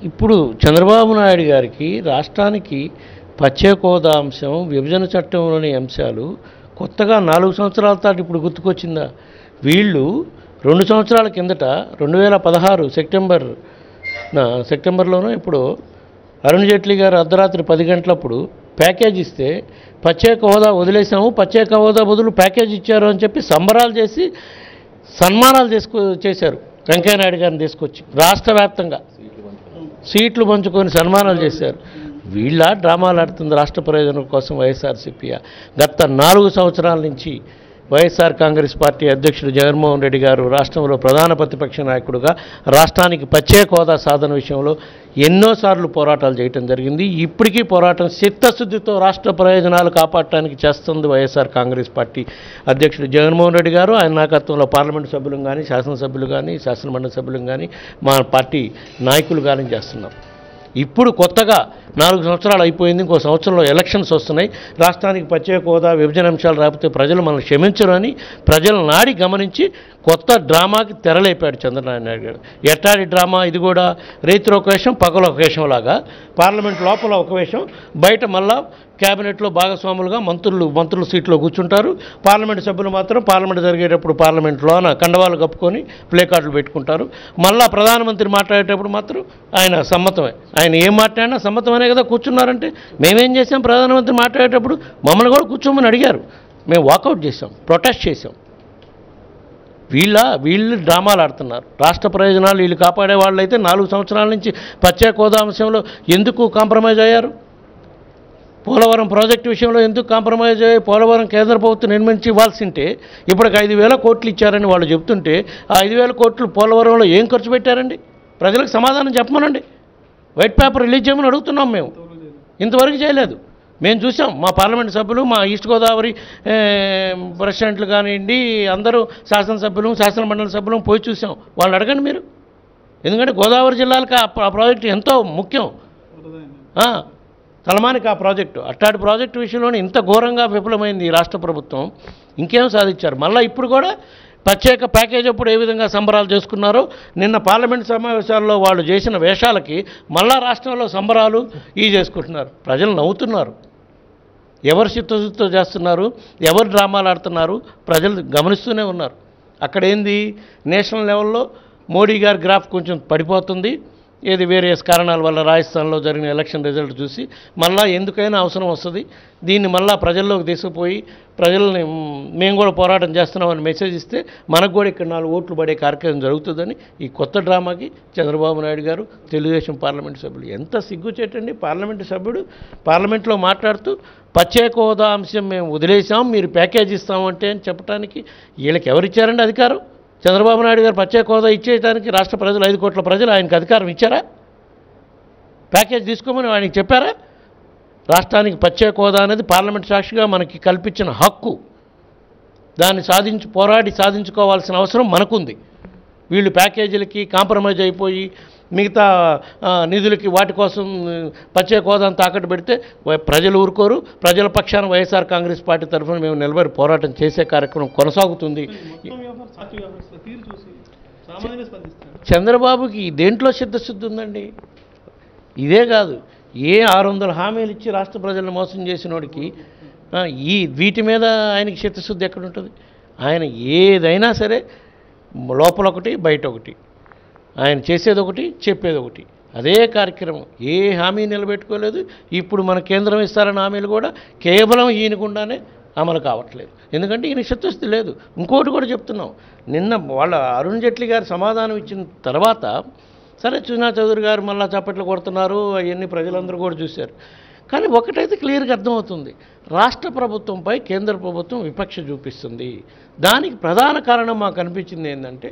ఇప్పుడు చంద్రబాబు నాయుడు గారికి రాష్ట్రానికి ప్రత్యేక హోదా అంశం విభజన చట్టంలోని అంశాలు కొత్తగా నాలుగు సంవత్సరాల తాటి ఇప్పుడు గుర్తుకొచ్చిందా వీళ్ళు రెండు సంవత్సరాల కిందట రెండు వేల పదహారు సెప్టెంబర్ నా సెప్టెంబర్లోనూ ఇప్పుడు అరుణ్ జైట్లీ గారు అర్ధరాత్రి పది గంటలప్పుడు ప్యాకేజ్ ఇస్తే ప్రత్యేక హోదా వదిలేసాము ప్రత్యేక హోదా బదులు ప్యాకేజ్ ఇచ్చారు అని చెప్పి సంబరాలు చేసి సన్మానాలు చేసుకు చేశారు వెంకయ్యనాయుడు గారిని తీసుకొచ్చి రాష్ట్ర వ్యాప్తంగా సీట్లు పంచుకొని సన్మానాలు చేశారు వీళ్ళ డ్రామాలు ఆడుతుంది రాష్ట్ర ప్రయోజనం కోసం వైఎస్ఆర్సీపీ గత నాలుగు సంవత్సరాల నుంచి వైఎస్ఆర్ కాంగ్రెస్ పార్టీ అధ్యక్షుడు జగన్మోహన్ రెడ్డి గారు రాష్ట్రంలో ప్రధాన ప్రతిపక్ష నాయకుడిగా రాష్ట్రానికి ప్రత్యేక హోదా సాధన విషయంలో ఎన్నోసార్లు పోరాటాలు చేయటం జరిగింది ఇప్పటికీ పోరాటం చిత్తశుద్ధితో రాష్ట్ర ప్రయోజనాలు కాపాడటానికి చేస్తుంది వైఎస్ఆర్ కాంగ్రెస్ పార్టీ అధ్యక్షుడు జగన్మోహన్ రెడ్డి గారు ఆయన నాయకత్వంలో పార్లమెంటు సభ్యులు కానీ శాసనసభ్యులు కానీ శాసనమండలి సభ్యులు కానీ మా పార్టీ నాయకులు కానీ చేస్తున్నారు ఇప్పుడు కొత్తగా నాలుగు సంవత్సరాలు అయిపోయింది ఇంకో సంవత్సరంలో ఎలక్షన్స్ వస్తున్నాయి రాష్ట్రానికి ప్రత్యేక హోదా విభజన అంశాలు రాకపోతే ప్రజలు మనల్ని క్షమించరు అని ప్రజల నాడి గమనించి కొత్త డ్రామాకి తెరలేపాడు చంద్రబాబు నాయుడు గారు ఎట్టాడి డ్రామా ఇది కూడా రైతులు ఒక వేషం పగల ఒక వేషం లాగా పార్లమెంట్ లోపల ఒక వేషం బయట మళ్ళా క్యాబినెట్లో భాగస్వాములుగా మంత్రులు మంత్రుల సీట్లో కూర్చుంటారు పార్లమెంట్ సభ్యులు మాత్రం పార్లమెంట్ జరిగేటప్పుడు పార్లమెంట్లోన కండవాలు కప్పుకొని ప్లే కార్డులు పెట్టుకుంటారు మళ్ళా ప్రధానమంత్రి మాట్లాడేటప్పుడు మాత్రం ఆయన సమ్మతమే ఆయన ఏం మాట్లాడినా సమ్మతమనే కదా కూర్చున్నారంటే మేమేం చేసాం ప్రధానమంత్రి మాట్లాడేటప్పుడు మమ్మల్ని కూడా కూర్చోమని అడిగారు మేము వాకౌట్ చేసాం ప్రొటెస్ట్ చేసాం వీళ్ళ వీళ్ళు డ్రామాలు ఆడుతున్నారు రాష్ట్ర ప్రయోజనాలు వీళ్ళు కాపాడే వాళ్ళైతే నాలుగు సంవత్సరాల నుంచి ప్రత్యేక హోదా అంశంలో ఎందుకు కాంప్రమైజ్ అయ్యారు పోలవరం ప్రాజెక్టు విషయంలో ఎందుకు కాంప్రమైజ్ అయ్యి పోలవరం కేంద్ర ప్రభుత్వం నిర్మించి ఇవ్వాల్సింటే ఇప్పటికి ఐదు వేల కోట్లు ఇచ్చారని వాళ్ళు చెప్తుంటే ఆ ఐదు వేల కోట్లు పోలవరంలో ఏం ఖర్చు పెట్టారండి ప్రజలకు సమాధానం చెప్పమనండి వైట్ పేపర్ రిలీజ్ చేయమని అడుగుతున్నాం మేము ఇంతవరకు చేయలేదు మేము చూసాం మా పార్లమెంట్ సభ్యులు మా ఈస్ట్ గోదావరి ఏ, ప్రెసిడెంట్లు కానివ్వండి అందరూ శాసనసభ్యులు శాసన మండలి సభ్యులు పోయి చూసాం వాళ్ళని అడగండి మీరు ఎందుకంటే గోదావరి జిల్లాలకు ఆ ప్రా- ప్రాజెక్టు ఎంతో ముఖ్యం ఆ, తలమానికి ఆ ప్రాజెక్టు అట్టాటి ప్రాజెక్టు విషయంలోనే ఇంత ఘోరంగా విఫలమైంది ఈ రాష్ట్ర ప్రభుత్వం ఇంకేం సాధించారు మళ్ళీ ఇప్పుడు కూడా ప్రత్యేక ప్యాకేజ్ అప్పుడు ఏ విధంగా సంబరాలు చేసుకున్నారో నిన్న పార్లమెంట్ సమావేశాల్లో వాళ్ళు చేసిన వేషాలకి మళ్ళా రాష్ట్రంలో సంబరాలు ఈ చేసుకుంటున్నారు ప్రజలు నవ్వుతున్నారు ఎవరు చిత్తశుద్ధితో చేస్తున్నారు ఎవరు డ్రామాలు ఆడుతున్నారు ప్రజలు గమనిస్తూనే ఉన్నారు అక్కడ ఏంది నేషనల్ లెవెల్లో మోడీ గారి గ్రాఫ్ కొంచెం పడిపోతుంది ఏది వేరియస్ కారణాల వల్ల రాజస్థాన్లో జరిగిన ఎలక్షన్ రిజల్ట్ చూసి మళ్ళా ఎందుకైనా అవసరం వస్తుంది దీన్ని మళ్ళా ప్రజల్లోకి తీసుకుపోయి ప్రజల్ని మ్, మేము కూడా పోరాటం చేస్తున్నామని మెసేజ్ ఇస్తే మనకు కూడా ఇక్కడ నాలుగు ఓట్లు పడే కార్యక్రమం జరుగుతుందని ఈ కొత్త డ్రామాకి చంద్రబాబు నాయుడు గారు తెలుగుదేశం పార్లమెంట్ సభ్యులు ఎంత సిగ్గుచేటండి పార్లమెంటు సభ్యుడు పార్లమెంట్లో మాట్లాడుతూ ప్రత్యేక హోదా అంశం మేము వదిలేసాం మీరు ప్యాకేజ్ ఇస్తామంటే అని చెప్పడానికి వీళ్ళకి ఎవరిచ్చారండి అధికారం చంద్రబాబు నాయుడు గారు ప్రత్యేక హోదా ఇచ్చేయడానికి రాష్ట్ర ప్రజలు ఐదు కోట్ల ప్రజలు ఆయనకు అధికారం ఇచ్చారా ప్యాకేజ్ తీసుకోమని ఆయనకి చెప్పారా రాష్ట్రానికి ప్రత్యేక హోదా అనేది పార్లమెంట్ సాక్షిగా మనకి కల్పించిన హక్కు దాన్ని సాధించి పోరాడి సాధించుకోవాల్సిన అవసరం మనకుంది వీళ్ళు ప్యాకేజీలకి కాంప్రమైజ్ అయిపోయి మిగతా ఆ, నిధులకి వాటి కోసం ఆ, ప్రత్యేక హోదాను తాకట్టు పెడితే వై- ప్రజలు ఊరుకోరు ప్రజల పక్షాన వైఎస్ఆర్ కాంగ్రెస్ పార్టీ తరఫున మేము నిలబడి పోరాటం చేసే కార్యక్రమం కొనసాగుతుంది మొత్తం వ్యవహారం సాక్షి వ్యవహరిస్తున్న తీరు చూసి సామాన్యంగా స్పందిస్తాడు చంద్రబాబుకి దేంట్లో చిత్తశుద్ధి ఉందండి ఇదే కాదు ఏ ఆరు వందల హామీలు ఇచ్చి రాష్ట్ర ప్రజలను మోసం చేసినోడికి ఆ, ఈ వీటి మీద ఆయనకి చిత్తశుద్ధి ఎక్కడ ఉంటుంది ఆయన ఏదైనా సరే లోపల ఒకటి బయట ఒకటి ఆయన చేసేది ఒకటి చెప్పేది ఒకటి అదే కార్యక్రమం ఏ హామీ నిలబెట్టుకోలేదు ఇప్పుడు మన కేంద్రం ఇస్తారన్న హామీలు కూడా కేవలం ఈయనకుండానే అమలు కావట్లేదు ఎందుకంటే ఈయన చిత్తశుద్ధి లేదు ఇంకోటి కూడా చెప్తున్నాం నిన్న వాళ్ళ అరుణ్ జైట్లీ గారు సమాధానం ఇచ్చిన తర్వాత సరే సునా చౌదరి గారు మళ్ళా చప్పట్లు కొడుతున్నారు అవన్నీ ప్రజలందరూ కూడా చూశారు కానీ ఒకటైతే క్లియర్గా అర్థమవుతుంది రాష్ట్ర ప్రభుత్వంపై కేంద్ర ప్రభుత్వం విపక్ష చూపిస్తుంది దానికి ప్రధాన కారణం మాకు అనిపించింది ఏంటంటే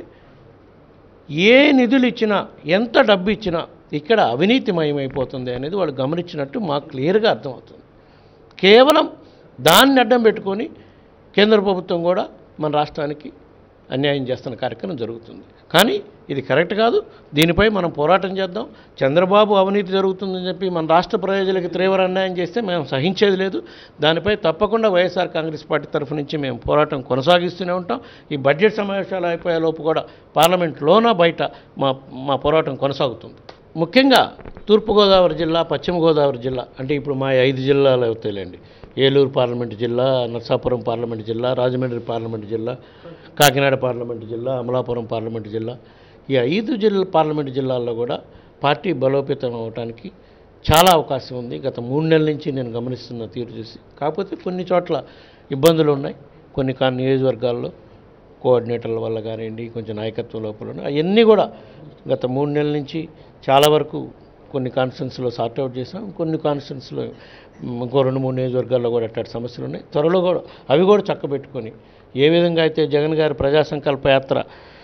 ఏ నిధులు ఇచ్చినా ఎంత డబ్బు ఇచ్చినా ఇక్కడ అవినీతిమయమైపోతుంది అనేది వాళ్ళు గమనించినట్టు మాకు క్లియర్గా అర్థమవుతుంది కేవలం దాన్ని అడ్డం పెట్టుకొని కేంద్ర ప్రభుత్వం కూడా మన రాష్ట్రానికి అన్యాయం చేస్తున్న కార్యక్రమం జరుగుతుంది కానీ ఇది కరెక్ట్ కాదు దీనిపై మనం పోరాటం చేద్దాం చంద్రబాబు అవినీతి జరుగుతుందని చెప్పి మన రాష్ట్ర ప్రజలకు తీవ్ర అన్యాయం చేస్తే మేము సహించేది లేదు దానిపై తప్పకుండా వైఎస్ఆర్ కాంగ్రెస్ పార్టీ తరఫు నుంచి మేము పోరాటం కొనసాగిస్తూనే ఉంటాం ఈ బడ్జెట్ సమావేశాలు అయిపోయే లోపు కూడా పార్లమెంట్లోనా బయట మా మా పోరాటం కొనసాగుతుంది ముఖ్యంగా తూర్పుగోదావరి జిల్లా పశ్చిమ గోదావరి జిల్లా అంటే ఇప్పుడు మా ఐదు జిల్లాలు అవుతాయిలేండి ఏలూరు పార్లమెంటు జిల్లా నర్సాపురం పార్లమెంటు జిల్లా రాజమండ్రి పార్లమెంటు జిల్లా కాకినాడ పార్లమెంటు జిల్లా అమలాపురం పార్లమెంటు జిల్లా ఈ ఐదు జిల్లా పార్లమెంటు జిల్లాల్లో కూడా పార్టీ బలోపేతం అవడానికి చాలా అవకాశం ఉంది గత మూడు నెలల నుంచి నేను గమనిస్తున్న తీరు చూసి కాకపోతే కొన్ని చోట్ల ఇబ్బందులు ఉన్నాయి కొన్ని కొన్ని నియోజకవర్గాల్లో కోఆర్డినేటర్ల వల్ల కానివ్వండి కొంచెం నాయకత్వం లోపల ఉన్నాయి. అవన్నీ కూడా గత మూడు నెలల నుంచి చాలా వరకు కొన్ని కాన్స్టిట్యున్సీలో సార్ట్అవుట్ చేసాం కొన్ని కాన్స్టిట్యున్సీలో ఇంకో రెండు మూడు నియోజకవర్గాల్లో కూడా అట్లాంటి సమస్యలు ఉన్నాయి త్వరలో కూడా అవి కూడా చక్కబెట్టుకొని ఏ విధంగా అయితే జగన్ గారి ప్రజా సంకల్ప యాత్ర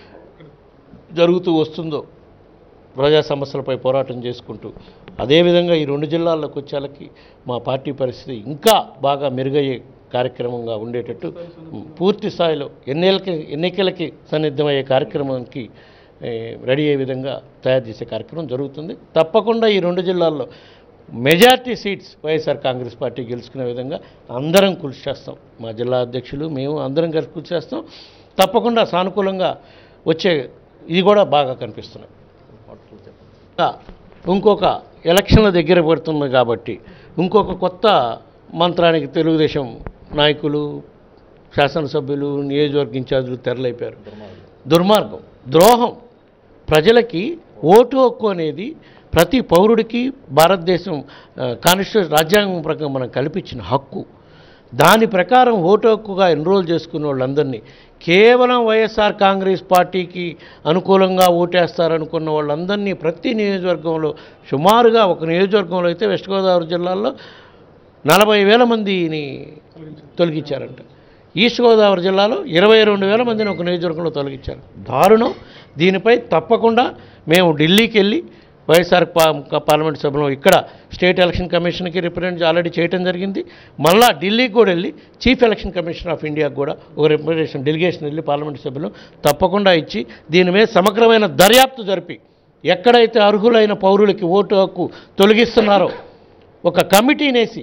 జరుగుతూ వస్తుందో ప్రజా సమస్యలపై పోరాటం చేసుకుంటూ అదేవిధంగా ఈ రెండు జిల్లాల్లోకి వచ్చేళ్ళకి మా పార్టీ పరిస్థితి ఇంకా బాగా మెరుగయ్యే కార్యక్రమంగా ఉండేటట్టు పూర్తి స్థాయిలో ఎన్నికలకి ఎన్నికలకి సన్నిద్ధమయ్యే కార్యక్రమానికి ఏ, రెడీ అయ్యే విధంగా తయారు చేసే కార్యక్రమం జరుగుతుంది తప్పకుండా ఈ రెండు జిల్లాల్లో majority seats YSR Congress party గెలుచుకునే విధంగా అందరం కృషి చేస్తాం మా జిల్లా అధ్యక్షులు మేము అందరం కలిసి కృషి చేస్తాం తప్పకుండా సానుకూలంగా వచ్చే ఇది కూడా బాగా కనిపిస్తున్నాయి ఇంకా ఇంకొక ఎలక్షన్ల దగ్గర పడుతుంది కాబట్టి ఇంకొక కొత్త మంత్రానికి తెలుగుదేశం నాయకులు శాసనసభ్యులు నియోజకవర్గ ఇన్ఛార్జీలు తెరలైపోయారు దుర్మార్గం ద్రోహం ప్రజలకి ఓటు హక్కు అనేది ప్రతి పౌరుడికి భారతదేశం కాన్స్టిట్యూషన్ రాజ్యాంగం ప్రకారం మనం కల్పించిన హక్కు దాని ప్రకారం ఓటు హక్కుగా ఎన్రోల్ చేసుకున్న వాళ్ళందరినీ కేవలం వైఎస్ఆర్ కాంగ్రెస్ పార్టీకి అనుకూలంగా ఓటేస్తారనుకున్న వాళ్ళందరినీ ప్రతి నియోజకవర్గంలో సుమారుగా ఒక నియోజకవర్గంలో అయితే వెస్ట్ గోదావరి జిల్లాలో నలభై వేల మందిని తొలగించారంట ఈస్ట్ గోదావరి జిల్లాలో ఇరవై రెండు వేల మందిని ఒక నియోజకవర్గంలో తొలగించారు దారుణం దీనిపై తప్పకుండా మేము ఢిల్లీకి వెళ్ళి వైఎస్ఆర్ పా- పార్లమెంట్ సభలో ఇక్కడ స్టేట్ ఎలక్షన్ కమిషన్కి రిప్రజెంట్ ఆల్రెడీ చేయడం జరిగింది మళ్ళా ఢిల్లీకి కూడా వెళ్ళి చీఫ్ ఎలక్షన్ కమిషన్ ఆఫ్ ఇండియాకి కూడా ఒక రిప్రజెంటేషన్ డెలిగేషన్ వెళ్ళి పార్లమెంట్ సభ్యులు తప్పకుండా ఇచ్చి దీని మీద సమగ్రమైన దర్యాప్తు జరిపి ఎక్కడైతే అర్హులైన పౌరులకి ఓటు హక్కు తొలగిస్తున్నారో ఒక కమిటీనేసి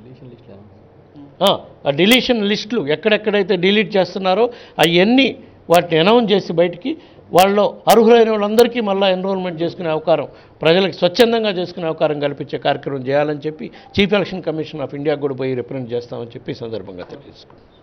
ఆ, ఆ డిలీషన్ లిస్టులు ఎక్కడెక్కడైతే డిలీట్ చేస్తున్నారో అవన్నీ వాటిని అనౌన్స్ చేసి బయటికి వాళ్ళలో అర్హులైన వాళ్ళందరికీ మళ్ళీ ఎన్రోల్మెంట్ చేసుకునే అవకాశం ప్రజలకు స్వచ్ఛందంగా చేసుకునే అవకాశం కల్పించే కార్యక్రమం చేయాలని చెప్పి chief election commission of India కూడా పోయి రిప్రజెంట్ చేస్తామని చెప్పి ఈ సందర్భంగా తెలియజేసుకున్నాం